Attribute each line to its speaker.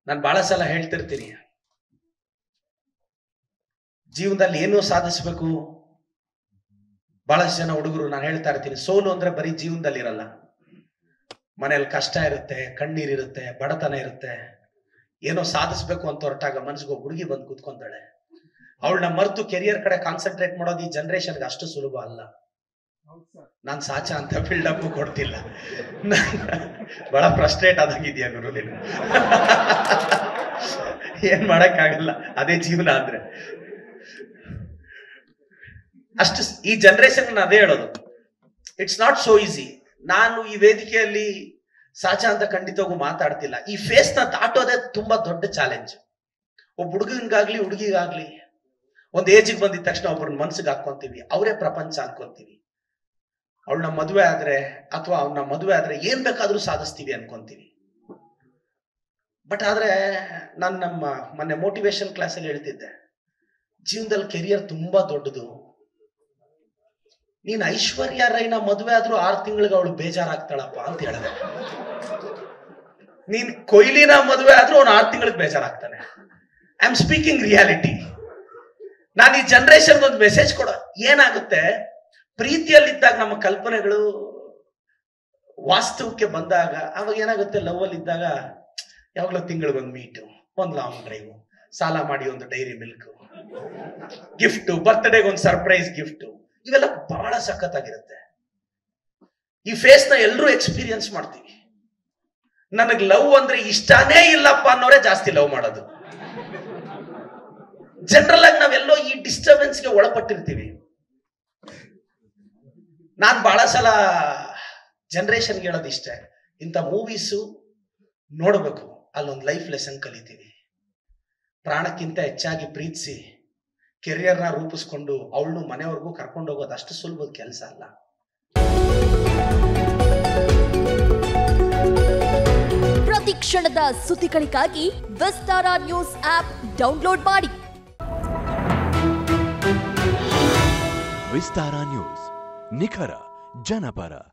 Speaker 1: ನಾನು ಬಹಳ ಸಲ ಹೇಳ್ತಿರ್ತೀನಿ ಜೀವನದಲ್ಲಿ ಏನೋ ಸಾಧಿಸ್ಬೇಕು ಬಹಳಷ್ಟು ಜನ ಹುಡುಗರು ನಾನು ಹೇಳ್ತಾ ಇರ್ತೀನಿ ಸೋಲು ಅಂದ್ರೆ ಬರೀ ಜೀವನದಲ್ಲಿ ಇರಲ್ಲ ಮನೇಲಿ ಕಷ್ಟ ಇರುತ್ತೆ ಕಣ್ಣೀರಿರುತ್ತೆ ಬಡತನ ಇರುತ್ತೆ ಏನೋ ಸಾಧಿಸ್ಬೇಕು ಅಂತ ಹೊರಟಾಗ ಮನ್ಸಿಗೆ ಒಬ್ಬ ಹುಡುಗಿ ಬಂದು ಕೂತ್ಕೊಂತಾಳೆ ಅವಳನ್ನ ಮರೆತು ಕೆರಿಯರ್ ಕಡೆ ಕಾನ್ಸಂಟ್ರೇಟ್ ಮಾಡೋದು ಈ ಜನರೇಷನ್ಗೆ ಅಷ್ಟು ಸುಲಭ ಅಲ್ಲ ನಾನ್ ಸಾಚ ಅಂತ ಬಿಲ್ಡಪ್ ಕೊಡ್ತಿಲ್ಲ ಬಹಳ ಫ್ರಸ್ಟ್ರೇಟ್ ಆದಂಗಿದ್ಯಾ ಗುರು ನೀನು ಏನ್ ಮಾಡಕ್ಕಾಗಲ್ಲ ಅದೇ ಜೀವನ ಅಂದ್ರೆ ಅಷ್ಟು ಸ್- ಈ ಜನರೇಷನ್ ಅದೇ ಹೇಳೋದು ಇಟ್ಸ್ ನಾಟ್ ಸೋ ಈಸಿ ನಾನು ಈ ವೇದಿಕೆಯಲ್ಲಿ ಸಾಚ ಅಂತ ಖಂಡಿತವಾಗೂ ಮಾತಾಡ್ತಿಲ್ಲ ಈ ಫೇಸ್ ನ ದಾಟೋದೇ ತುಂಬಾ ದೊಡ್ಡ ಚಾಲೆಂಜ್ ಒಬ್ಬ ಹುಡುಗನ್ಗಾಗ್ಲಿ ಹುಡುಗಿಗಾಗ್ಲಿ ಒಂದ್ ಏಜಿಗೆ ಬಂದಿದ ತಕ್ಷಣ ಒಬ್ಬರನ್ನ ಮನ್ಸಿಗೆ ಹಾಕೊಂತೀವಿ ಅವರೇ ಪ್ರಪಂಚ ಅನ್ಕೊಂತೀವಿ ಅವಳನ್ನ ಮದುವೆ ಆದ್ರೆ ಅಥವಾ ಅವನ ಮದುವೆ ಆದ್ರೆ ಏನ್ ಬೇಕಾದ್ರೂ ಸಾಧಿಸ್ತೀವಿ ಅನ್ಕೊಂತೀವಿ ಬಟ್ ಆದ್ರೆ ನಾನು ನಮ್ಮ ಮೊನ್ನೆ ಮೋಟಿವೇಶನ್ ಕ್ಲಾಸಲ್ಲಿ ಹೇಳ್ತಿದ್ದೆ ಜೀವನದಲ್ಲಿ ಕೆರಿಯರ್ ತುಂಬಾ ದೊಡ್ಡದು ನೀನ್ ಐಶ್ವರ್ಯ ರೈನ ಮದುವೆ ಆದ್ರೂ ಆರು ತಿಂಗಳಿಗೆ ಅವಳು ಬೇಜಾರಾಗ್ತಾಳಪ್ಪ ಅಂತ ಹೇಳಿದೆ ನೀನ್ ಕೊಯ್ಲಿನ ಮದುವೆ ಆದ್ರೂ ಅವ್ನು ಆರು ತಿಂಗಳಿಗೆ ಬೇಜಾರಾಗ್ತಾನೆ ಐ ಆಮ್ ಸ್ಪೀಕಿಂಗ್ ರಿಯಾಲಿಟಿ ನಾನು ಈ ಜನರೇಷನ್ ಒಂದು ಮೆಸೇಜ್ ಕೊಡೋ ಏನಾಗುತ್ತೆ ಪ್ರೀತಿಯಲ್ಲಿದ್ದಾಗ ನಮ್ಮ ಕಲ್ಪನೆಗಳು ವಾಸ್ತವಕ್ಕೆ ಬಂದಾಗ ಅವಾಗ ಏನಾಗುತ್ತೆ ಲವ್ ಅಲ್ಲಿ ಇದ್ದಾಗ ಯಾವಾಗಲೂ ತಿಂಗಳಿಗೊಂದು ಮೀಟು ಒಂದು ಲಾಂಗ್ ಡ್ರೈವ್ ಸಾಲ ಮಾಡಿ ಒಂದು ಡೈರಿ ಮಿಲ್ಕ್ ಗಿಫ್ಟ್ ಬರ್ತ್ಡೇಗೆ ಒಂದು ಸರ್ಪ್ರೈಸ್ ಗಿಫ್ಟ್ ಇವೆಲ್ಲ ಬಹಳ ಸಖತ್ತಾಗಿರುತ್ತೆ ಈ ಫೇಸ್ ನ ಎಲ್ಲರೂ ಎಕ್ಸ್ಪೀರಿಯನ್ಸ್ ಮಾಡ್ತೀವಿ ನನಗ್ ಲವ್ ಅಂದ್ರೆ ಇಷ್ಟನೇ ಇಲ್ಲಪ್ಪ ಅನ್ನೋರೇ ಜಾಸ್ತಿ ಲವ್ ಮಾಡೋದು ಜನರಲ್ ಆಗಿ ನಾವೆಲ್ಲೋ ಈ ಡಿಸ್ಟರ್ಬೆನ್ಸ್ ಗೆ ಒಳಪಟ್ಟಿರ್ತೀವಿ ನಾನ್ ಬಹಳ ಸಲ ಜನರೇಷನ್ಗೆ ಹೇಳೋದು ಇಷ್ಟ ಇಂಥ ಮೂವೀಸು ನೋಡಬೇಕು ಅಲ್ಲೊಂದು ಲೈಫ್ ಲೆಸನ್ ಕಲಿತೀವಿ ಪ್ರಾಣಕ್ಕಿಂತ ಹೆಚ್ಚಾಗಿ ಪ್ರೀತಿಸಿ ಕೆರಿಯರ್ನ ರೂಪಿಸ್ಕೊಂಡು ಅವಳನ್ನು ಮನೆವರೆಗೂ ಕರ್ಕೊಂಡು ಹೋಗೋದು ಅಷ್ಟು ಸುಲಭದ ಕೆಲಸ ಅಲ್ಲ
Speaker 2: ಪ್ರತಿ ಕ್ಷಣದ ಸುದ್ದಿಗಳಿಗಾಗಿ ವಿಸ್ತಾರ ನ್ಯೂಸ್ ಆಪ್ ಡೌನ್ಲೋಡ್ ಮಾಡಿ
Speaker 3: ವಿಸ್ತಾರ ನ್ಯೂಸ್ ನಿಖರ ಜನಪರ